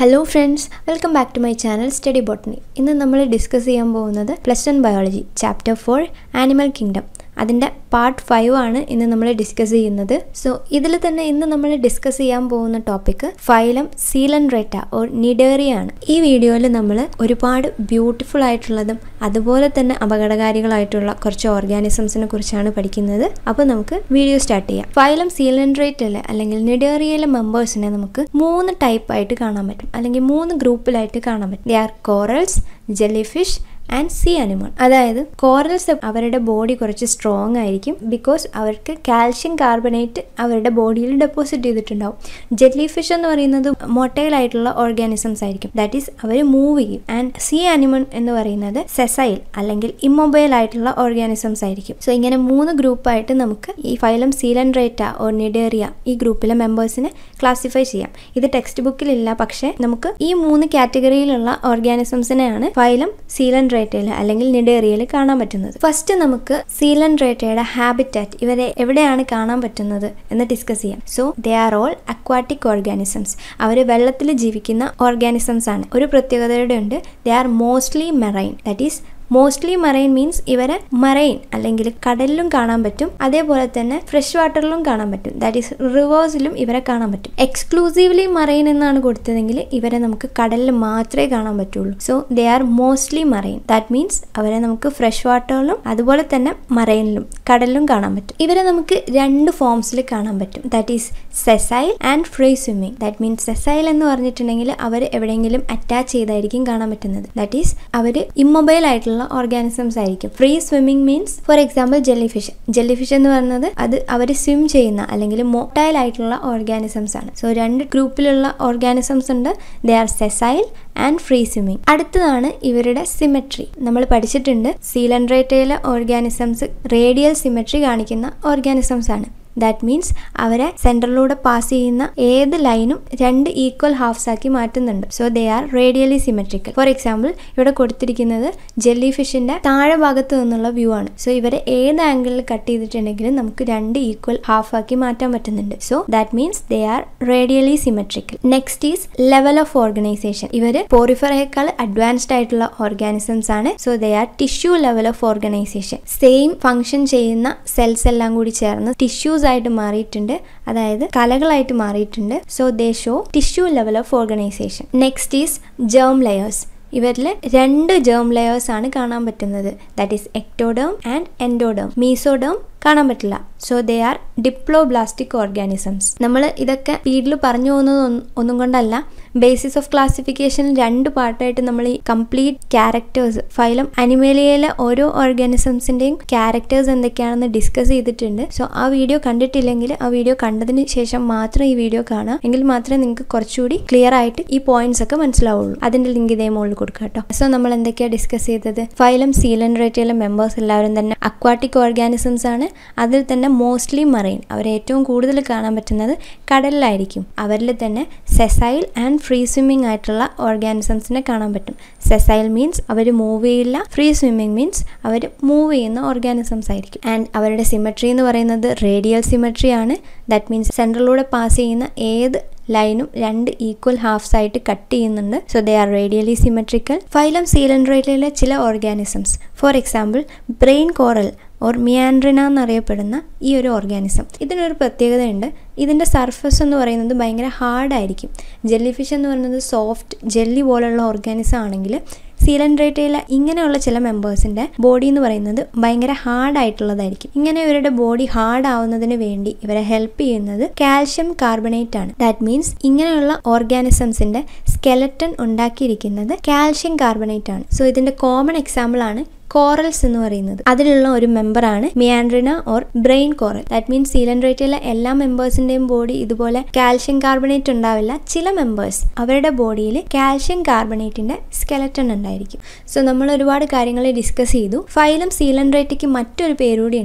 hello friends welcome back to my channel study botany ഇന്ന് നമ്മൾ discuss ചെയ്യാൻ പോകുന്നത് plus one biology chapter four animal kingdom അതിൻ്റെ part five ആണ് ഇന്ന് നമ്മൾ ഡിസ്കസ് ചെയ്യുന്നത് സോ ഇതിൽ തന്നെ ഇന്ന് നമ്മൾ ഡിസ്കസ് ചെയ്യാൻ പോകുന്ന topic phylum coelenterata or cnidaria ആണ് ഈ വീഡിയോയിൽ നമ്മൾ ഒരുപാട് ബ്യൂട്ടിഫുൾ ആയിട്ടുള്ളതും അതുപോലെ തന്നെ അപകടകാരികളായിട്ടുള്ള കുറച്ച് ഓർഗാനിസംസിനെ കുറിച്ചാണ് പഠിക്കുന്നത് അപ്പോൾ നമുക്ക് വീഡിയോ സ്റ്റാർട്ട് ചെയ്യാം ഫൈലം സീലൻഡ്രേറ്റിലെ അല്ലെങ്കിൽ നിഡേറിയയിലെ മെമ്പേഴ്സിനെ നമുക്ക് മൂന്ന് ടൈപ്പ് ആയിട്ട് കാണാൻ പറ്റും അല്ലെങ്കിൽ മൂന്ന് ഗ്രൂപ്പിലായിട്ട് കാണാൻ പറ്റും they are corals jelly fish and sea animal അതായത് കോറൽസ് അവരുടെ ബോഡി കുറച്ച് സ്ട്രോങ് ആയിരിക്കും ബിക്കോസ് അവർക്ക് കാൽഷ്യം കാർബണേറ്റ് അവരുടെ ബോഡിയിൽ ഡെപ്പോസിറ്റ് ചെയ്തിട്ടുണ്ടാവും ജെല്ലി ഫിഷ് എന്ന് പറയുന്നത് മൊട്ടൈൽ ആയിട്ടുള്ള ഓർഗാനിസംസ് ആയിരിക്കും ദാറ്റ് ഈസ് അവർ മൂവ് ചെയ്യും ആൻഡ് സീ അനിമൽ എന്ന് പറയുന്നത് സെസൈൽ അല്ലെങ്കിൽ ഇമ്മൊബൈൽ ആയിട്ടുള്ള ഓർഗാനിസംസ് ആയിരിക്കും സോ ഇങ്ങനെ മൂന്ന് ഗ്രൂപ്പായിട്ട് നമുക്ക് ഈ ഫൈലം സീലൻഡ്രേറ്റ ഓർ നിഡേറിയ ഈ ഗ്രൂപ്പിലെ മെമ്പേഴ്സിനെ ക്ലാസിഫൈ ചെയ്യാം ഇത് ടെക്സ്റ്റ് ബുക്കിലില്ല പക്ഷേ നമുക്ക് ഈ മൂന്ന് കാറ്റഗറിയിലുള്ള ഓർഗാനിസംസിനെയാണ് ഫൈലം സീലൻഡ്രേറ്റയിൽ അല്ലെങ്കിൽ നിഡേറിയയിൽ കാണാൻ പറ്റുന്നത് ഫസ്റ്റ് നമുക്ക് സീലൻഡ്രേറ്റയുടെ ഹാബിറ്റാറ്റ് ഇവരെ എവിടെയാണ് കാണാൻ പറ്റുന്നത് എന്ന് ഡിസ്കസ് ചെയ്യാം so they are all aquatic organisms അവർ വെള്ളത്തിൽ ജീവിക്കുന്ന ഓർഗാനിസംസ് ആണ് ഒരു പ്രത്യേകതയുടെ ഉണ്ട് they are mostly marine that is mostly marine means ഇവരെ മറൈൻ അല്ലെങ്കിൽ കടലിലും കാണാൻ പറ്റും അതേപോലെ തന്നെ ഫ്രഷ് വാട്ടറിലും കാണാൻ പറ്റും ദാറ്റ് ഈസ് റിവേഴ്സിലും ഇവരെ കാണാൻ പറ്റും എക്സ്ക്ലൂസീവ്ലി മറൈൻ എന്നാണ് കൊടുത്തതെങ്കിൽ ഇവരെ നമുക്ക് കടലിൽ മാത്രമേ കാണാൻ പറ്റുള്ളൂ so they are mostly marine that means അവരെ നമുക്ക് ഫ്രഷ് വാട്ടറിലും അതുപോലെ തന്നെ മറൈനിലും കടലിലും കാണാൻ പറ്റും ഇവരെ നമുക്ക് രണ്ട് ഫോംസിൽ കാണാൻ പറ്റും that is sessile and free swimming that means sessile എന്ന് പറഞ്ഞിട്ടുണ്ടെങ്കിൽ അവർ എവിടെയെങ്കിലും അറ്റാച്ച് ചെയ്തായിരിക്കും കാണാൻ പറ്റുന്നത് ദാറ്റ് ഈസ് അവർ ഇമ്മൊബൈൽ ആയിട്ടുള്ള ഓർഗാനിസംസ് ആയിരിക്കും free swimming means for example jelly fish jelly fish എന്ന് പറയുന്നത് അത് അവർ സ്വിം ചെയ്യുന്ന അല്ലെങ്കിൽ മൊട്ടൈൽ ആയിട്ടുള്ള ഓർഗാനിസംസ് ആണ് സോ രണ്ട് ഗ്രൂപ്പിലുള്ള ഓർഗാനിസംസ് ഉണ്ട് they are sessile and free swimming അടുത്തതാണ് ഇവരുടെ സിമെട്രി നമ്മൾ പഠിച്ചിട്ടുണ്ട് സീലൻഡ്രേറ്റയിലെ ഓർഗാനിസംസ് റേഡിയൽ സിമെട്രി കാണിക്കുന്ന ഓർഗാനിസംസ് ആണ് ദാറ്റ് മീൻസ് അവരെ സെൻറ്ററിലൂടെ പാസ് ചെയ്യുന്ന ഏത് ലൈനും രണ്ട് ഈക്വൽ ഹാഫ്സ് ആക്കി മാറ്റുന്നുണ്ട് so they are radially symmetrical for example ഇവിടെ കൊടുത്തിരിക്കുന്നത് ജെല്ലി ഫിഷിന്റെ താഴെ ഭാഗത്ത് നിന്നുള്ള വ്യൂ ആണ് സോ ഇവരെ ഏത് ആംഗിളിൽ കട്ട് ചെയ്തിട്ടുണ്ടെങ്കിലും നമുക്ക് രണ്ട് ഈക്വൽ ഹാഫ് ആക്കി മാറ്റാൻ പറ്റുന്നുണ്ട് so that means they are radially symmetrical next is level of organisation ഇവർ പോറിഫറേക്കാൾ അഡ്വാൻസ്ഡ് ആയിട്ടുള്ള ഓർഗാനിസംസ് ആണ് so they are tissue level of organisation same function ചെയ്യുന്ന സെൽസ് എല്ലാം കൂടി ചേർന്ന് ടിഷ്യൂസ് ആയിട്ട് മാറിയിട്ടുണ്ട് അതായത് കലകളായിട്ട് മാറിയിട്ടുണ്ട് so they show tissue level of organisation next is germ layers ഇവരിൽ രണ്ട് ജേം ലെയേഴ്സ് ആണ് കാണാൻ പറ്റുന്നത് that is ectoderm and endoderm mesoderm കാണാൻ പറ്റില്ല so they R diploblastic organisms നമ്മൾ ഇതൊക്കെ സ്പീഡിൽ പറഞ്ഞു പോകുന്നത് ഒന്നും കൊണ്ടല്ല ബേസിസ് ഓഫ് ക്ലാസിഫിക്കേഷൻ രണ്ട് പാർട്ടായിട്ട് നമ്മൾ ഈ കംപ്ലീറ്റ് ക്യാരക്ടേഴ്സ് ഫൈലം അനിമേലിയയിലെ ഓരോ ഓർഗാനിസംസിൻ്റെയും ക്യാരക്ടേഴ്സ് എന്തൊക്കെയാണെന്ന് ഡിസ്കസ് ചെയ്തിട്ടുണ്ട് സോ ആ വീഡിയോ കണ്ടിട്ടില്ലെങ്കിൽ ആ വീഡിയോ കണ്ടതിന് ശേഷം മാത്രം ഈ വീഡിയോ കാണാം എങ്കിൽ മാത്രമേ നിങ്ങൾക്ക് കുറച്ചുകൂടി ക്ലിയർ ആയിട്ട് ഈ പോയിന്റ്സ് ഒക്കെ മനസ്സിലാവുള്ളൂ അതിൻ്റെ ലിങ്ക് ഇതേ മുകളിൽ കൊടുക്കാം കേട്ടോ സോ നമ്മൾ എന്തൊക്കെയാണ് ഡിസ്കസ് ചെയ്തത് ഫൈലം സീലൻഡ്രേറ്റയിലെ മെമ്പേഴ്സ് എല്ലാവരും തന്നെ അക്വാട്ടിക് ഓർഗാനിസംസ് ആണ് അതിൽ തന്നെ മോസ്റ്റ്ലി മറൈൻ അവർ ഏറ്റവും കൂടുതൽ കാണാൻ പറ്റുന്നത് കടലിലായിരിക്കും അവരിൽ തന്നെ സെസൈൽ ആൻഡ് ഫ്രീ സ്വിമ്മിങ് ആയിട്ടുള്ള ഓർഗാനിസംസിനെ കാണാൻ പറ്റും സെസൈൽ മീൻസ് അവർ മൂവ് ചെയ്യില്ല ഫ്രീ സ്വിമ്മിങ് മീൻസ് അവർ മൂവ് ചെയ്യുന്ന ഓർഗാനിസംസ് ആയിരിക്കും ആൻഡ് അവരുടെ സിമെട്രി എന്ന് പറയുന്നത് റേഡിയൽ സിമെട്രി ആണ് ദാറ്റ് മീൻസ് സെൻട്രലിലൂടെ പാസ് ചെയ്യുന്ന ഏത് ലൈനും രണ്ട് ഈക്വൽ ഹാഫ്സ് ആയിട്ട് കട്ട് ചെയ്യുന്നുണ്ട് so they are radially symmetrical phylum സീലൻഡ്രേറ്റിലെ ചില organisms for example brain coral or meandrina എന്നറിയപ്പെടുന്ന ഈ ഒരു ഓർഗാനിസം ഇതിനൊരു പ്രത്യേകതയുണ്ട് ഇതിൻ്റെ സർഫസ് എന്ന് പറയുന്നത് ഭയങ്കര ഹാർഡായിരിക്കും ജെല്ലി ഫിഷ് എന്ന് പറയുന്നത് സോഫ്റ്റ് ജെല്ലി പോലുള്ള ഓർഗാനിസം ആണെങ്കിൽ സീലൻഡ്രേറ്റയിലെ ഇങ്ങനെയുള്ള ചില മെമ്പേഴ്സിൻ്റെ ബോഡി എന്ന് പറയുന്നത് ഭയങ്കര ഹാർഡ് ആയിട്ടുള്ളതായിരിക്കും ഇങ്ങനെ ഇവരുടെ ബോഡി ഹാർഡ് ആവുന്നതിന് വേണ്ടി ഇവരെ ഹെൽപ്പ് ചെയ്യുന്നത് കാൽഷ്യം കാർബണേറ്റ് ആണ് ദാറ്റ് മീൻസ് ഇങ്ങനെയുള്ള ഓർഗാനിസംസിൻ്റെ സ്കെലറ്റൺ ഉണ്ടാക്കിയിരിക്കുന്നത് കാൽഷ്യം കാർബണേറ്റ് ആണ് സോ ഇതിൻ്റെ കോമൺ എക്സാമ്പിൾ ആണ് കോറൽസ് എന്ന് പറയുന്നത് അതിലുള്ള ഒരു മെമ്പറാണ് meandrina or brain coral that means സീലൻഡ്രേറ്റിലെ എല്ലാ മെമ്പേഴ്സിന്റെയും ബോഡി ഇതുപോലെ കാൽഷ്യം കാർബണേറ്റ് ഉണ്ടാവില്ല ചില മെമ്പേഴ്സ് അവരുടെ ബോഡിയിൽ കാൽഷ്യം കാർബണേറ്റിന്റെ സ്കെലറ്റൺ ഉണ്ടായിരിക്കും സോ നമ്മൾ ഒരുപാട് കാര്യങ്ങൾ ഡിസ്കസ് ചെയ്തു ഫൈലം സീലൻഡ്രേറ്റയ്ക്ക് മറ്റൊരു പേരുകൂടി ഉണ്ട്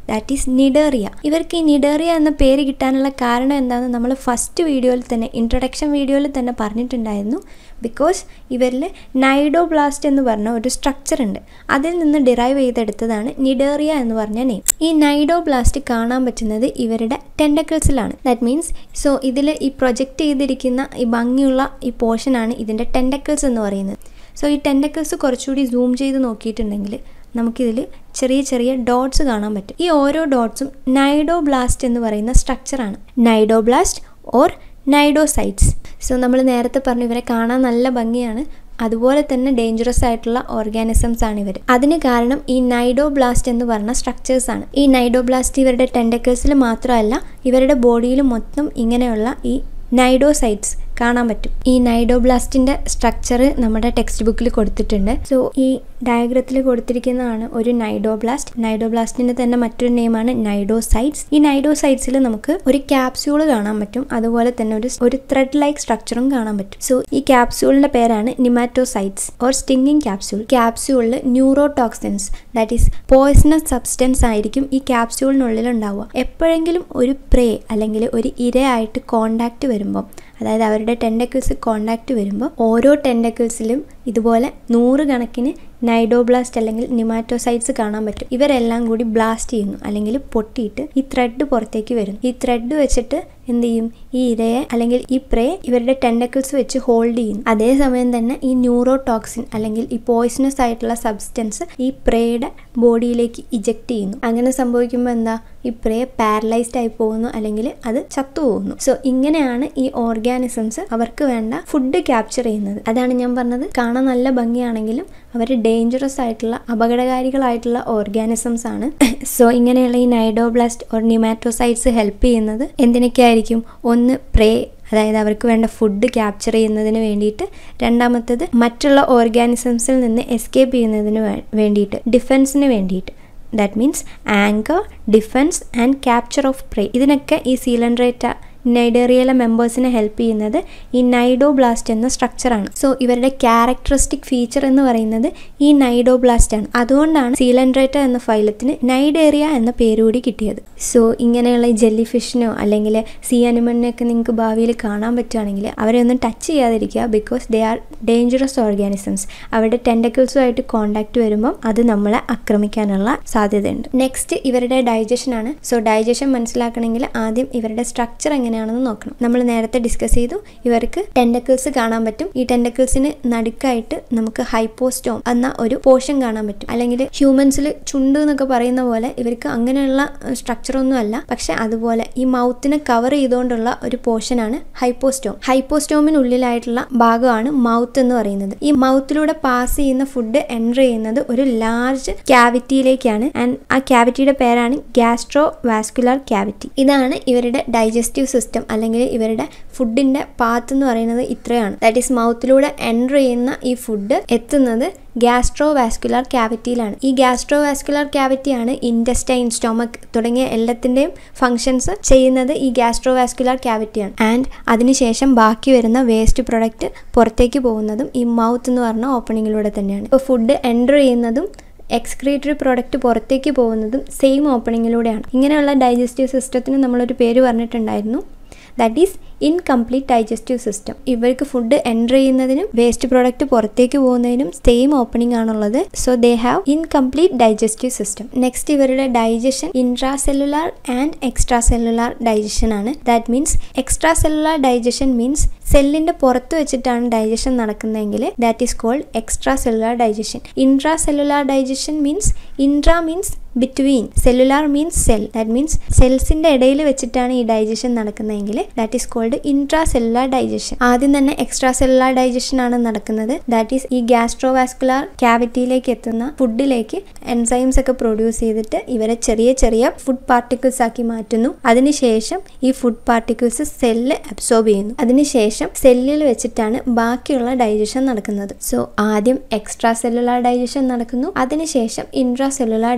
ദാറ്റ് ഈസ് നിഡേറിയ ഇവർക്ക് ഈ നിഡേറിയ എന്ന പേര് കിട്ടാനുള്ള കാരണം എന്താണെന്ന് നമ്മൾ ഫസ്റ്റ് വീഡിയോയിൽ തന്നെ ഇൻട്രൊഡക്ഷൻ വീഡിയോയിൽ തന്നെ പറഞ്ഞിട്ടുണ്ടായിരുന്നു ബിക്കോസ് ഇവരിൽ നൈഡോബ്ലാസ്റ്റ് എന്ന് പറഞ്ഞ ഒരു സ്ട്രക്ചർ ഉണ്ട് അതിൽ നിന്ന് ഡിറൈവ് ചെയ്തെടുത്തതാണ് നിഡേറിയ എന്ന് പറഞ്ഞ നെയിം ഈ നൈഡോബ്ലാസ്റ്റ് കാണാൻ പറ്റുന്നത് ഇവരുടെ ടെൻഡക്കിൾസിലാണ് ദാറ്റ് മീൻസ് സോ ഇതിൽ ഈ പ്രൊജക്റ്റ് ചെയ്തിരിക്കുന്ന ഈ ഭംഗിയുള്ള ഈ പോർഷനാണ് ഇതിൻ്റെ ടെൻഡക്കിൾസ് എന്ന് പറയുന്നത് സോ ഈ ടെൻഡക്കിൾസ് കുറച്ചുകൂടി സൂം ചെയ്ത് നോക്കിയിട്ടുണ്ടെങ്കിൽ നമുക്കിതിൽ ചെറിയ ചെറിയ ഡോട്ട്സ് കാണാൻ പറ്റും ഈ ഓരോ ഡോട്ട്സും നൈഡോബ്ലാസ്റ്റ് എന്ന് പറയുന്ന സ്ട്രക്ചറാണ് നൈഡോബ്ലാസ്റ്റ് ഓർ നൈഡോസൈറ്റ്സ് സോ നമ്മൾ നേരത്തെ പറഞ്ഞു ഇവരെ കാണാൻ നല്ല ഭംഗിയാണ് അതുപോലെ തന്നെ ഡേഞ്ചറസ് ആയിട്ടുള്ള ഓർഗാനിസംസ് ആണ് ഇവർ അതിന് കാരണം ഈ നൈഡോബ്ലാസ്റ്റ് എന്ന് പറഞ്ഞ സ്ട്രക്ചേഴ്സ് ആണ് ഈ നൈഡോബ്ലാസ്റ്റ് ഇവരുടെ ടെൻഡക്കേഴ്സിൽ മാത്രമല്ല ഇവരുടെ ബോഡിയിൽ മൊത്തം ഇങ്ങനെയുള്ള ഈ നൈഡോസൈറ്റ്സ് കാണാൻ പറ്റും ഈ നൈഡോബ്ലാസ്റ്റിന്റെ സ്ട്രക്ചർ നമ്മുടെ ടെക്സ്റ്റ് ബുക്കിൽ കൊടുത്തിട്ടുണ്ട് സോ ഈ ഡയഗ്രത്തിൽ കൊടുത്തിരിക്കുന്നതാണ് ഒരു നൈഡോബ്ലാസ്റ്റ് നൈഡോബ്ലാസ്റ്റിന്റെ തന്നെ മറ്റൊരു നെയിമാണ് നൈഡോസൈറ്റ്സ് ഈ നൈഡോസൈറ്റ്സിൽ നമുക്ക് ഒരു ക്യാപ്സ്യൂൾ കാണാൻ പറ്റും അതുപോലെ തന്നെ ഒരു ഒരു ത്രെഡ് ലൈക്ക് സ്ട്രക്ചറും കാണാൻ പറ്റും സോ ഈ ക്യാപ്സ്യൂളിന്റെ പേരാണ് നിമാറ്റോസൈറ്റ്സ് ഓർ സ്റ്റിങ്ങിങ് ക്യാപ്സ്യൂൾ ക്യാപ്സ്യൂളിൽ neurotoxins that is poisonous substance ആയിരിക്കും ഈ ക്യാപ്സ്യൂളിനുള്ളിൽ ഉണ്ടാവുക എപ്പോഴെങ്കിലും ഒരു പ്രേ അല്ലെങ്കിൽ ഒരു ഇരയായിട്ട് കോണ്ടാക്ട് വരുമ്പോൾ അതായത് അവരുടെ ടെൻഡക്കിൾസ് കോണ്ടാക്ട് വരുമ്പോൾ ഓരോ ടെൻഡക്കിൾസിലും ഇതുപോലെ നൂറ് കണക്കിന് നൈഡോബ്ലാസ്റ്റ് അല്ലെങ്കിൽ നിമാറ്റോസൈറ്റ്സ് കാണാൻ പറ്റും ഇവരെല്ലാം കൂടി ബ്ലാസ്റ്റ് ചെയ്യുന്നു അല്ലെങ്കിൽ പൊട്ടിയിട്ട് ഈ ത്രെഡ് പുറത്തേക്ക് വരും ഈ ത്രെഡ് വെച്ചിട്ട് എന്ത് ചെയ്യും ഈ ഇരയെ അല്ലെങ്കിൽ ഈ പ്രേ ഇവരുടെ ടെൻഡക്കിൾസ് വെച്ച് ഹോൾഡ് ചെയ്യുന്നു അതേസമയം തന്നെ ഈ ന്യൂറോടോക്സിൻ അല്ലെങ്കിൽ ഈ പോയിസണസ് ആയിട്ടുള്ള സബ്സ്റ്റൻസ് ഈ പ്രേയുടെ ബോഡിയിലേക്ക് ഇജക്ട് ചെയ്യുന്നു അങ്ങനെ സംഭവിക്കുമ്പോൾ എന്താ ഈ പ്രേ പാരലൈസ്ഡ് ആയി പോകുന്നു അല്ലെങ്കിൽ അത് ചത്തുപോകുന്നു സോ ഇങ്ങനെയാണ് ഈ ഓർഗാനിസംസ് അവർക്ക് വേണ്ട ഫുഡ് ക്യാപ്ചർ ചെയ്യുന്നത് അതാണ് ഞാൻ പറഞ്ഞത് കാണാൻ നല്ല ഭംഗിയാണെങ്കിലും അവർ ഡേഞ്ചറസ് ആയിട്ടുള്ള അപകടകാരികളായിട്ടുള്ള ഓർഗാനിസംസ് ആണ് സോ ഇങ്ങനെയുള്ള ഈ നൈഡോബ്ലാസ്റ്റ് ഓർ നിമാറ്റോസൈറ്റ്സ് ഹെൽപ്പ് ചെയ്യുന്നത് എന്തിനൊക്കെ ആയിരിക്കും ഒന്ന് പ്രേ അതായത് അവർക്ക് വേണ്ട ഫുഡ് ക്യാപ്ചർ ചെയ്യുന്നതിന് വേണ്ടിയിട്ട് രണ്ടാമത്തത് മറ്റുള്ള ഓർഗാനിസംസിൽ നിന്ന് എസ്കേപ്പ് ചെയ്യുന്നതിന് വേണ്ടിയിട്ട് ഡിഫെൻസിന് വേണ്ടിയിട്ട് that means anchor defence and capture of prey ഇതിനൊക്കെ ഈ സീലൻഡ്രേറ്റ നൈഡേറിയയിലെ മെമ്പേഴ്സിനെ ഹെൽപ്പ് ചെയ്യുന്നത് ഈ നൈഡോബ്ലാസ്റ്റ് എന്ന സ്ട്രക്ചറാണ് സോ ഇവരുടെ ക്യാരക്ടറിസ്റ്റിക് ഫീച്ചർ എന്ന് പറയുന്നത് ഈ നൈഡോബ്ലാസ്റ്റ് ആണ് അതുകൊണ്ടാണ് സീലൻഡ്രേറ്റ എന്ന ഫൈലത്തിന് നൈഡേറിയ എന്ന പേര് കൂടി കിട്ടിയത് സോ ഇങ്ങനെയുള്ള ഈ ജെല്ലി ഫിഷിനോ അല്ലെങ്കിൽ സീ അനിമലിനെയൊക്കെ നിങ്ങൾക്ക് ഭാവിയിൽ കാണാൻ പറ്റുകയാണെങ്കിൽ അവരെ ഒന്നും ടച്ച് ചെയ്യാതിരിക്കുക because they are dangerous organisms അവരുടെ ടെൻഡക്കിൾസുമായിട്ട് കോണ്ടാക്ട് വരുമ്പം അത് നമ്മളെ ആക്രമിക്കാനുള്ള സാധ്യതയുണ്ട് നെക്സ്റ്റ് ഇവരുടെ ഡൈജഷൻ ആണ് സോ ഡൈജഷൻ മനസ്സിലാക്കണമെങ്കിൽ ആദ്യം ഇവരുടെ സ്ട്രക്ചർ എങ്ങനെയാണെന്ന് നോക്കണം നമ്മൾ നേരത്തെ ഡിസ്കസ് ചെയ്തു ഇവർക്ക് ടെൻഡക്കിൾസ് കാണാൻ പറ്റും ഈ ടെൻഡക്കിൾസിന് നടുക്കായിട്ട് നമുക്ക് ഹൈപ്പോസ്റ്റോം എന്ന ഒരു പോർഷൻ കാണാൻ പറ്റും അല്ലെങ്കിൽ ഹ്യൂമൻസിൽ ചുണ്ട് എന്നൊക്കെ പറയുന്ന പോലെ ഇവർക്ക് അങ്ങനെയുള്ള സ്ട്രക്ചർ ഒന്നും അല്ല പക്ഷെ അതുപോലെ ഈ മൗത്തിനെ കവർ ചെയ്തുകൊണ്ടുള്ള ഒരു പോർഷനാണ് ഹൈപ്പോസ്റ്റോം ഹൈപ്പോസ്റ്റോമിനുള്ളിലായിട്ടുള്ള ഭാഗമാണ് മൗത്ത് എന്ന് പറയുന്നത് ഈ മൗത്തിലൂടെ പാസ് ചെയ്യുന്ന ഫുഡ് എൻ്റർ ചെയ്യുന്നത് ഒരു ലാർജ് ക്യാവിറ്റിയിലേക്കാണ് ആൻഡ് ആ ക്യാവിറ്റിയുടെ പേരാണ് ഗ്യാസ്ട്രോ വാസ്കുലാർ ക്യാവിറ്റി ഇതാണ് ഇവരുടെ ഡൈജസ്റ്റീവ് സിസ്റ്റം അല്ലെങ്കിൽ ഇവരുടെ ഫുഡിന്റെ പാത്ത് എന്ന് പറയുന്നത് ഇത്രയാണ് ദാറ്റ് ഈസ് മൗത്തിലൂടെ എൻ്റർ ചെയ്യുന്ന ഈ ഫുഡ് എത്തുന്നത് ഗ്യാസ്ട്രോ വാസ്കുലാർ ക്യാവിറ്റിയിലാണ് ഈ ഗ്യാസ്ട്രോ വാസ്കുലാർ ക്യാവിറ്റിയാണ് ഇൻറ്റസ്റ്റൈൻ സ്റ്റൊമക് തുടങ്ങിയ എല്ലാത്തിൻ്റെയും ഫങ്ഷൻസ് ചെയ്യുന്നത് ഈ ഗ്യാസ്ട്രോ വാസ്കുലാർ ക്യാവിറ്റിയാണ് ആൻഡ് അതിനുശേഷം ബാക്കി വരുന്ന വേസ്റ്റ് പ്രൊഡക്റ്റ് പുറത്തേക്ക് പോകുന്നതും ഈ മൗത്ത് എന്ന് പറഞ്ഞ ഓപ്പണിങ്ങിലൂടെ തന്നെയാണ് ഇപ്പോൾ ഫുഡ് എൻ്റർ ചെയ്യുന്നതും എക്സ്ക്രീറ്ററി പ്രോഡക്റ്റ് പുറത്തേക്ക് പോകുന്നതും സെയിം ഓപ്പണിങ്ങിലൂടെയാണ് ഇങ്ങനെയുള്ള ഡൈജസ്റ്റീവ് സിസ്റ്റത്തിന് നമ്മളൊരു പേര് പറഞ്ഞിട്ടുണ്ടായിരുന്നു that is incomplete digestive system ഇവർക്ക് ഫുഡ് എൻ്റർ ചെയ്യുന്നതിനും വേസ്റ്റ് പ്രോഡക്റ്റ് പുറത്തേക്ക് പോകുന്നതിനും സെയിം ഓപ്പണിംഗ് ആണുള്ളത് so they have incomplete digestive system next ഇവരുടെ digestion intra cellular and extra cellular digestion ആണ് that means extra cellular digestion means സെല്ലിന്റെ പുറത്ത് വെച്ചിട്ടാണ് ഡൈജഷൻ നടക്കുന്നതെങ്കിൽ that is called extra cellular digestion intra cellular digestion means intra means between cellular means cell that means സെൽസിന്റെ ഇടയിൽ വെച്ചിട്ടാണ് ഈ digestion നടക്കുന്നതെങ്കിൽ that is called intra cellular digestion ആദ്യം തന്നെ എക്സ്ട്രാ സെല്ലുലാർ ഡൈജഷൻ ആണ് നടക്കുന്നത് ദാറ്റ് ഈസ് ഈ ഗ്യാസ്ട്രോവാസ്കുലാർ ക്യാവിറ്റിയിലേക്ക് എത്തുന്ന ഫുഡിലേക്ക് എൻസൈംസ് ഒക്കെ പ്രൊഡ്യൂസ് ചെയ്തിട്ട് ഇവരെ ചെറിയ ചെറിയ ഫുഡ് പാർട്ടിക്കിൾസ് ആക്കി മാറ്റുന്നു അതിനുശേഷം ഈ ഫുഡ് പാർട്ടിക്കിൾസ് സെല്ല് അബ്സോർബ് ചെയ്യുന്നു അതിനുശേഷം സെല്ലിൽ വെച്ചിട്ടാണ് ബാക്കിയുള്ള ഡൈജഷൻ നടക്കുന്നത് സോ ആദ്യം എക്സ്ട്രാ സെല്ലുലാർ ഡൈജഷൻ നടക്കുന്നു അതിനുശേഷം ഇൻട്രാ സെല്ലുലാർ ഡൈജഷൻ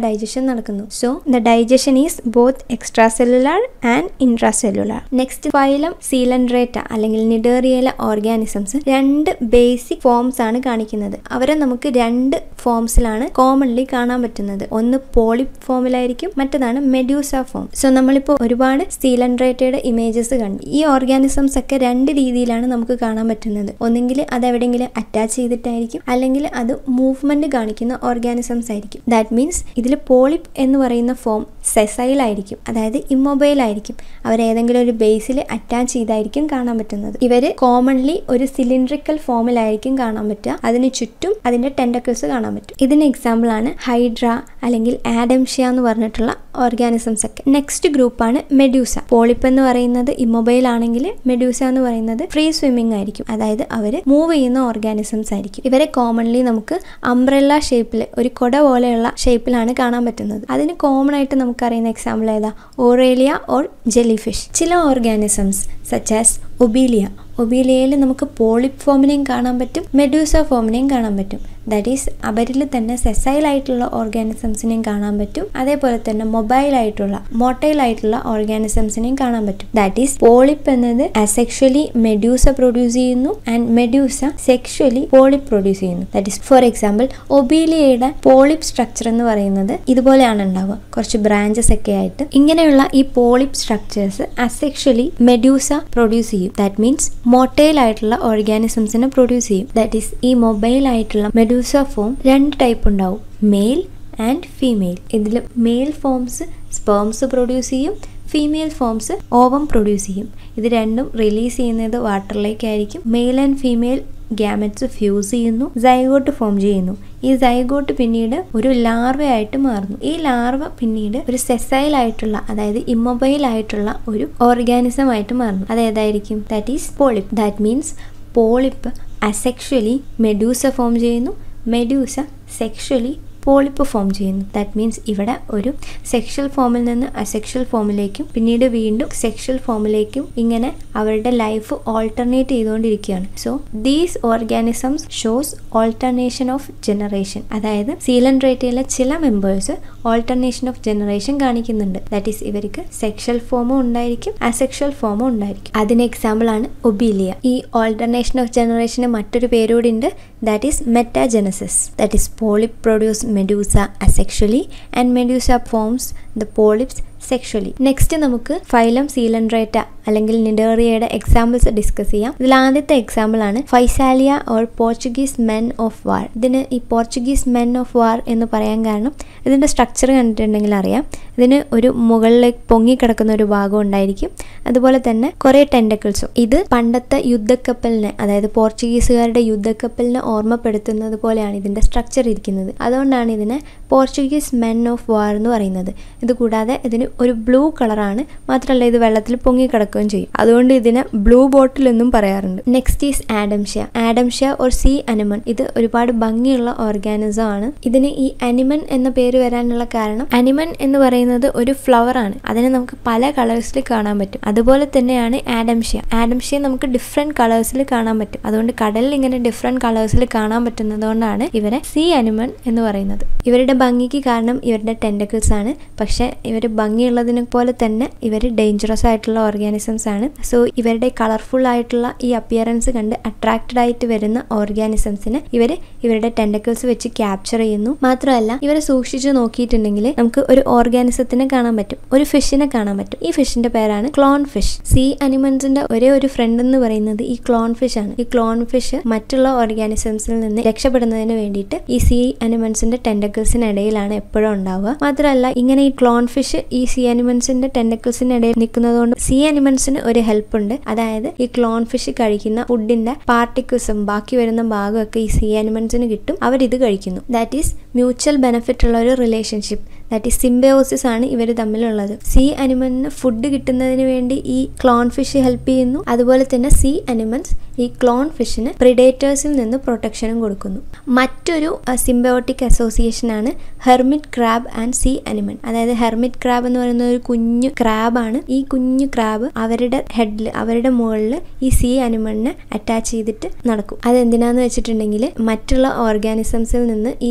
ഡൈജഷൻ നടക്കുന്നു so the digestion is both extra cellular and intra cellular next phylum coelenterata അല്ലെങ്കിൽ നിഡേറിയയിലെ ഓർഗാനിസംസ് രണ്ട് ബേസിക് ഫോംസ് ആണ് കാണിക്കുന്നത് അവരെ നമുക്ക് രണ്ട് ഫോംസിലാണ് കോമൺലി കാണാൻ പറ്റുന്നത് ഒന്ന് പോളിപ് ഫോമിലായിരിക്കും മറ്റതാണ് മെഡ്യൂസ ഫോം സോ നമ്മളിപ്പോൾ ഒരുപാട് സീലൻഡ്രേറ്റയുടെ ഇമേജസ് കണ്ടു ഈ ഓർഗാനിസംസ് ഒക്കെ രണ്ട് രീതിയിലാണ് നമുക്ക് കാണാൻ പറ്റുന്നത് ഒന്നെങ്കിൽ അത് എവിടെയെങ്കിലും അറ്റാച്ച് ചെയ്തിട്ടായിരിക്കും അല്ലെങ്കിൽ അത് മൂവ്മെന്റ് കാണിക്കുന്ന ഓർഗാനിസംസ് ആയിരിക്കും ദാറ്റ് മീൻസ് ഇതിൽ പോളിപ് എന്ന് പറയുന്ന ഫോം സെസൈൽ ആയിരിക്കും അതായത് ഇമ്മൊബൈൽ ആയിരിക്കും അവർ ഏതെങ്കിലും ഒരു ബേസിൽ അറ്റാച്ച് ചെയ്തായിരിക്കും കാണാൻ പറ്റുന്നത് ഇവർ കോമൺലി ഒരു സിലിണ്ട്രിക്കൽ ഫോമിലായിരിക്കും കാണാൻ പറ്റുക അതിന് ചുറ്റും അതിന്റെ ടെൻഡക്കിൾസ് കാണാൻ പറ്റും ഇതിന് എക്സാമ്പിൾ ആണ് ഹൈഡ്ര അല്ലെങ്കിൽ ആഡംഷ്യ എന്ന് പറഞ്ഞിട്ടുള്ള ഓർഗാനിസംസ് ഒക്കെ നെക്സ്റ്റ് ഗ്രൂപ്പാണ് മെഡ്യൂസ പോളിപ്പ് എന്ന് പറയുന്നത് ഇമ്മൊബൈൽ ആണെങ്കിൽ മെഡ്യൂസ എന്ന് പറയുന്നത് ഫ്രീ സ്വിമ്മിംഗ് ആയിരിക്കും അതായത് അവർ മൂവ് ചെയ്യുന്ന ഓർഗാനിസംസ് ആയിരിക്കും ഇവരെ കോമൺലി നമുക്ക് അംബ്രല്ല ഷേപ്പിൽ ഒരു കൊട പോലെയുള്ള ഷേപ്പിലാണ് കാണാൻ പറ്റുന്നത് അതിന് കോമൺ ആയിട്ട് നമുക്കറിയുന്ന എക്സാമ്പിൾ ഏതാ ഓറേലിയ ഓർ ജെല്ലി ഫിഷ് ചില ഓർഗാനിസംസ് സച്ച് ആസ് ഒബീലിയ ഒബീലിയയിൽ നമുക്ക് പോളിപ് ഫോമിനെയും കാണാൻ പറ്റും മെഡ്യൂസ ഫോമിനെയും കാണാൻ പറ്റും ദാറ്റ് ഈസ് അവരിൽ തന്നെ സെസൈൽ ആയിട്ടുള്ള ഓർഗാനിസംസിനെയും കാണാൻ പറ്റും അതേപോലെ തന്നെ മൊബൈൽ ആയിട്ടുള്ള മോട്ടൈൽ ആയിട്ടുള്ള ഓർഗാനിസംസിനെയും കാണാൻ പറ്റും ദാറ്റ് ഈസ് പോളിപ്പ് എന്നത് അസെക്ഷലി മെഡ്യൂസ പ്രൊഡ്യൂസ് ചെയ്യുന്നു and medusa sexually polyp produce ചെയ്യുന്നു ദാറ്റ് ഈസ് ഫോർ എക്സാമ്പിൾ ഒബീലിയയുടെ പോളിപ്പ് സ്ട്രക്ചർ എന്ന് പറയുന്നത് ഇതുപോലെയാണ് ഉണ്ടാവുക കുറച്ച് ബ്രാഞ്ചസ് ഒക്കെ ആയിട്ട് ഇങ്ങനെയുള്ള ഈ polyp structures asexually medusa produce ചെയ്യും ദാറ്റ് മീൻസ് മൊട്ടൈൽ ആയിട്ടുള്ള ഓർഗാനിസംസിനെ പ്രൊഡ്യൂസ് ചെയ്യും ദാറ്റ് ഈസ് ഈ മൊബൈൽ ആയിട്ടുള്ള മെഡൂസ ഫോം രണ്ട് ടൈപ്പ് ഉണ്ടാവും മെയിൽ ആൻഡ് ഫീമെയിൽ ഇതിൽ മെയിൽ ഫോംസ് സ്പേംസ് പ്രൊഡ്യൂസ് ചെയ്യും ഫീമെയിൽ ഫോംസ് ഓവം പ്രൊഡ്യൂസ് ചെയ്യും ഇത് രണ്ടും റിലീസ് ചെയ്യുന്നത് വാട്ടറിലേക്കായിരിക്കും male and female gametes fuse ചെയ്യുന്നു സൈഗോട്ട് ഫോം ചെയ്യുന്നു ഈ സൈഗോട്ട് പിന്നീട് ഒരു ലാർവ ആയിട്ട് മാറുന്നു ഈ ലാർവ പിന്നീട് ഒരു സെസൈൽ ആയിട്ടുള്ള അതായത് ഇമ്മൊബൈൽ ആയിട്ടുള്ള ഒരു ഓർഗാനിസം ആയിട്ട് മാറുന്നു അത് ഏതായിരിക്കും that is polyp that means polyp asexually medusa form ചെയ്യുന്നു മെഡൂസ സെക്ഷലി പോളിപ്പ് ഫോം ചെയ്യുന്നു ദാറ്റ് മീൻസ് ഇവിടെ ഒരു സെക്ഷൽ ഫോമിൽ നിന്ന് അസെക്ഷൽ ഫോമിലേക്കും പിന്നീട് വീണ്ടും സെക്ഷൽ ഫോമിലേക്കും ഇങ്ങനെ അവരുടെ ലൈഫ് ഓൾട്ടർനേറ്റ് ചെയ്തുകൊണ്ടിരിക്കുകയാണ് so these organisms shows alternation of generation അതായത് സീലൻഡ്രേറ്റയിലെ ചില മെമ്പേഴ്സ് ഓൾട്ടർനേഷൻ ഓഫ് ജനറേഷൻ കാണിക്കുന്നുണ്ട് ദാറ്റ് ഈസ് ഇവർക്ക് സെക്ഷൽ ഫോമും ഉണ്ടായിരിക്കും അസെക്ഷൽ ഫോമും ഉണ്ടായിരിക്കും അതിന് എക്സാമ്പിൾ ആണ് ഒബീലിയ ഈ ഓൾട്ടർനേഷൻ ഓഫ് ജനറേഷന് മറ്റൊരു പേരുകൂടി ഉണ്ട് that is metagenesis that is polyp produce medusa asexually and medusa forms the polyps sexually next നമുക്ക് ഫൈലം സീലൻഡ്രേറ്റ അല്ലെങ്കിൽ നിഡേറിയയുടെ എക്സാമ്പിൾസ് ഡിസ്കസ് ചെയ്യാം ഇതിൽ ആദ്യത്തെ എക്സാമ്പിൾ ആണ് physalia or Portuguese men of war ഇതിന് ഈ പോർച്ചുഗീസ് മെൻ ഓഫ് വാർ എന്ന് പറയാൻ കാരണം ഇതിൻ്റെ സ്ട്രക്ചർ കണ്ടിട്ടുണ്ടെങ്കിൽ അറിയാം ഇതിന് ഒരു മുകളിലേക്ക് പൊങ്ങിക്കിടക്കുന്ന ഒരു ഭാഗം ഉണ്ടായിരിക്കും അതുപോലെ തന്നെ കുറേ ടെൻഡക്കിൾസും ഇത് പണ്ടത്തെ യുദ്ധക്കപ്പലിനെ അതായത് പോർച്ചുഗീസുകാരുടെ യുദ്ധക്കപ്പലിനെ ഓർമ്മപ്പെടുത്തുന്നത് പോലെയാണ് ഇതിൻ്റെ സ്ട്രക്ചർ ഇരിക്കുന്നത് അതുകൊണ്ടാണ് ഇതിനെ പോർച്ചുഗീസ് മെൻ ഓഫ് വാർ എന്ന് പറയുന്നത് ഇത് കൂടാതെ ഇതിന് ഒരു ബ്ലൂ കളറാണ് മാത്രമല്ല ഇത് വെള്ളത്തിൽ പൊങ്ങിക്കിടക്കുകയും ചെയ്യും അതുകൊണ്ട് ഇതിനെ ബ്ലൂ ബോട്ടിൽ എന്നും പറയാറുണ്ട് next is adamsia adamsia or sea anemone ഇത് ഒരുപാട് ഭംഗിയുള്ള ഓർഗാനിസം ആണ് ഇതിന് ഈ അനിമൺ എന്ന പേര് വരാനുള്ള കാരണം അനിമൺ എന്ന് പറയുന്നത് ഒരു ഫ്ലവർ ആണ് അതിനെ നമുക്ക് പല കളേഴ്സിൽ കാണാൻ പറ്റും അതുപോലെ തന്നെയാണ് ആഡംഷ്യ ആഡംഷ്യ നമുക്ക് ഡിഫറെന്റ് കളേഴ്സിൽ കാണാൻ പറ്റും അതുകൊണ്ട് കടലിൽ ഇങ്ങനെ ഡിഫറെന്റ് കളേഴ്സിൽ കാണാൻ പറ്റുന്നത് കൊണ്ടാണ് ഇവരെ സി അനിമൺ എന്ന് പറയുന്നത് ഇവരുടെ ഭംഗിക്ക് കാരണം ഇവരുടെ ടെൻഡക്കിൾസ് ആണ് പക്ഷെ ഇവർ ഭംഗിയുള്ളതിനെ പോലെ തന്നെ ഇവർ ഡേഞ്ചറസ് ആയിട്ടുള്ള ഓർഗാനിസംസ് ആണ് സോ ഇവരുടെ കളർഫുൾ ആയിട്ടുള്ള ഈ അപ്പിയറൻസ് കണ്ട് അട്രാക്റ്റഡ് ആയിട്ട് വരുന്ന ഓർഗാനിസംസിനെ ഇവർ ഇവരുടെ ടെൻഡക്കിൾസ് വെച്ച് ക്യാപ്ചർ ചെയ്യുന്നു മാത്രമല്ല ഇവരെ സൂക്ഷിച്ചു നോക്കിയിട്ടുണ്ടെങ്കിൽ നമുക്ക് ഒരു ഓർഗാനിസത്തിനെ കാണാൻ പറ്റും ഒരു ഫിഷിനെ കാണാൻ പറ്റും ഈ ഫിഷിന്റെ പേരാണ് ക്ലോൺ ഫിഷ് സീ അനിമൽസിന്റെ ഒരേ ഒരു ഫ്രണ്ട് എന്ന് പറയുന്നത് ഈ ക്ലോൺ ഫിഷ് ആണ് ഈ ക്ലോൺ ഫിഷ് മറ്റുള്ള ഓർഗാനിസംസിൽ നിന്ന് രക്ഷപ്പെടുന്നതിന് വേണ്ടിയിട്ട് ഈ സീ അനിമൽസിന്റെ ടെൻഡക്കിൾസിനിടയിലാണ് എപ്പോഴും ഉണ്ടാവുക മാത്രമല്ല ഇങ്ങനെ ഈ ക്ലോൺ ഫിഷ് ഈ സീ അനിമൽസിന്റെ ടെൻഡക്കിൾസിനിടയിൽ നിൽക്കുന്നതുകൊണ്ട് സീ അനിമൽസിന് ഒരു ഹെൽപ്പ് ഉണ്ട് അതായത് ഈ ക്ലോൺ ഫിഷ് കഴിക്കുന്ന ഫുഡിന്റെ പാർട്ടിക്കിൾസും ബാക്കി വരുന്ന ഭാഗമൊക്കെ ഈ സീ അനിമൽസിന് കിട്ടും അവരിത് കഴിക്കുന്നു ദാറ്റ് ഈസ് മ്യൂച്വൽ ബെനിഫിറ്റ് ഉള്ള ഒരു റിലേഷൻഷിപ്പ് ദാറ്റ് ഈസ് സിംബയോസിസ് ആണ് ഇവർ തമ്മിലുള്ളത് സീ അനിമലിന് ഫുഡ് കിട്ടുന്നതിന് വേണ്ടി ഈ ക്ലോൺ ഫിഷ് ഹെൽപ്പ് ചെയ്യുന്നു അതുപോലെ തന്നെ സീ അനിമൽസ് ഈ ക്ലോൺ ഫിഷിന് പ്രിഡേറ്റേഴ്സിൽ നിന്ന് പ്രൊട്ടക്ഷനും കൊടുക്കുന്നു മറ്റൊരു സിംബയോട്ടിക് അസോസിയേഷൻ ആണ് hermit crab and sea animal അതായത് ഹെർമിറ്റ് ക്രാബ് എന്ന് പറയുന്ന ഒരു കുഞ്ഞു ക്രാബാണ് ഈ കുഞ്ഞു ക്രാബ് അവരുടെ ഹെഡിൽ അവരുടെ മുകളിൽ ഈ സീ അനിമലിനെ അറ്റാച്ച് ചെയ്തിട്ട് നടക്കും അതെന്തിനാന്ന് വെച്ചിട്ടുണ്ടെങ്കിൽ മറ്റുള്ള ഓർഗാനിസംസിൽ നിന്ന് ഈ ഹെർമിറ്റ്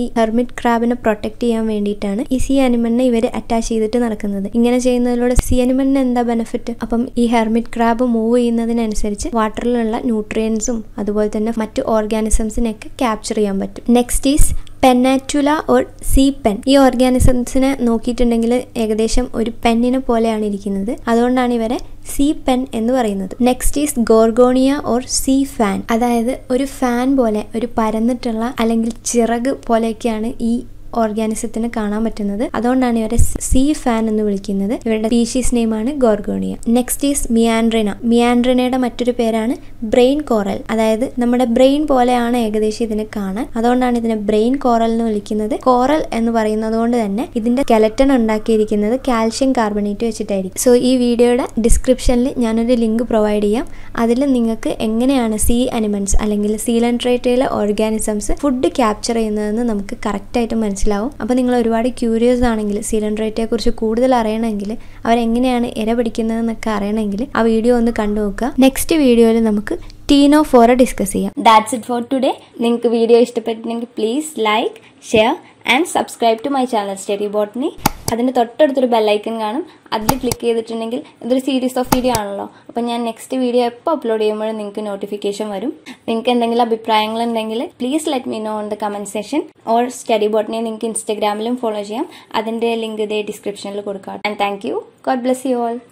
ഹെർമിറ്റ് ക്രാബിനെ പ്രൊട്ടക്ട് ചെയ്യാൻ വേണ്ടിയിട്ടാണ് ഈ സി അനിമലിനെ ഇവർ അറ്റാച്ച് ചെയ്തിട്ട് നടക്കുന്നത് ഇങ്ങനെ ചെയ്യുന്നതിലൂടെ സി അനിമലിന് എന്താ ബെനിഫിറ്റ് അപ്പം ഈ ഹെർമിറ്റ് ക്രാബ് മൂവ് ചെയ്യുന്നതിനനുസരിച്ച് വാട്ടറിലുള്ള ന്യൂട്രിയൻസും അതുപോലെ തന്നെ മറ്റു ഓർഗാനിസംസിനെയൊക്കെ ക്യാപ്ചർ ചെയ്യാൻ പറ്റും next is Pennatula or sea pen ഈ ഓർഗാനിസംസിനെ നോക്കിയിട്ടുണ്ടെങ്കിൽ ഏകദേശം ഒരു പെന്നിനെ പോലെയാണ് ഇരിക്കുന്നത് അതുകൊണ്ടാണ് ഇവരെ സീ പെൻ എന്ന് പറയുന്നത് next is Gorgonia or sea fan അതായത് ഒരു ഫാൻ പോലെ ഒരു പരന്നിട്ടുള്ള അല്ലെങ്കിൽ ചിറക് പോലെയൊക്കെയാണ് ഈ ഓർഗാനിസത്തിന് കാണാൻ പറ്റുന്നത് അതുകൊണ്ടാണ് ഇവരെ സീ ഫാൻ എന്ന് വിളിക്കുന്നത് ഇവരുടെ സ്പീഷീസ് നെയിമാണ് ഗോർഗോണിയ നെക്സ്റ്റ് ഈസ് മിയാൻഡ്രിന മിയാൻഡ്രിനയുടെ മറ്റൊരു പേരാണ് ബ്രെയിൻ കോറൽ അതായത് നമ്മുടെ ബ്രെയിൻ പോലെയാണ് ഏകദേശം ഇതിനെ കാണാൻ അതുകൊണ്ടാണ് ഇതിനെ ബ്രെയിൻ കോറൽ എന്ന് വിളിക്കുന്നത് കോറൽ എന്ന് പറയുന്നത് കൊണ്ട് തന്നെ ഇതിന്റെ കെലറ്റൺ ഉണ്ടാക്കിയിരിക്കുന്നത് കാൽഷ്യം കാർബണേറ്റ് വെച്ചിട്ടായിരിക്കും സോ ഈ വീഡിയോയുടെ ഡിസ്ക്രിപ്ഷനിൽ ഞാനൊരു ലിങ്ക് പ്രൊവൈഡ് ചെയ്യാം അതിൽ നിങ്ങൾക്ക് എങ്ങനെയാണ് സീ അനിമൽസ് അല്ലെങ്കിൽ സീലൻട്രേറ്റയിലെ ഓർഗാനിസംസ് ഫുഡ് ക്യാപ്ചർ ചെയ്യുന്നതെന്ന് നമുക്ക് കറക്റ്റായിട്ട് മനസ്സിലാവും അപ്പോൾ നിങ്ങൾ ഒരുപാട് ക്യൂരിയസ് ആണെങ്കിൽ സീലൻട്രേറ്റയെ കുറിച്ച് കൂടുതൽ അറിയണമെങ്കിൽ അവരെങ്ങനെയാണ് ഇര പിടിക്കുന്നതെന്നൊക്കെ അറിയണമെങ്കിൽ ആ വീഡിയോ ഒന്ന് കണ്ടു നോക്കുക നെക്സ്റ്റ് വീഡിയോയിൽ നമുക്ക് ടീനോ ഫോറ ഡിസ്കസ് ചെയ്യാം ദാറ്റ്സ് ഇറ്റ് ഫോർ ടുഡേ നിങ്ങൾക്ക് വീഡിയോ ഇഷ്ടപ്പെട്ടിട്ടുണ്ടെങ്കിൽ please like share and subscribe to my channel study botany അതിൻ്റെ തൊട്ടടുത്തൊരു ബെല്ലൈക്കൺ കാണും അതിൽ ക്ലിക്ക് ചെയ്തിട്ടുണ്ടെങ്കിൽ ഇതൊരു സീരീസ് ഓഫ് വീഡിയോ ആണല്ലോ അപ്പോൾ ഞാൻ നെക്സ്റ്റ് വീഡിയോ എപ്പോൾ അപ്ലോഡ് ചെയ്യുമ്പോഴും നിങ്ങൾക്ക് നോട്ടിഫിക്കേഷൻ വരും നിങ്ങൾക്ക് എന്തെങ്കിലും അഭിപ്രായങ്ങൾ ഉണ്ടെങ്കിൽ please let me know on the comment session or study ബോട്ടണിയെ നിങ്ങൾക്ക് ഇൻസ്റ്റഗ്രാമിലും ഫോളോ ചെയ്യാം അതിൻ്റെ ലിങ്ക് ഇതേ ഡിസ്ക്രിപ്ഷനിൽ കൊടുക്കാം and thank you God bless you all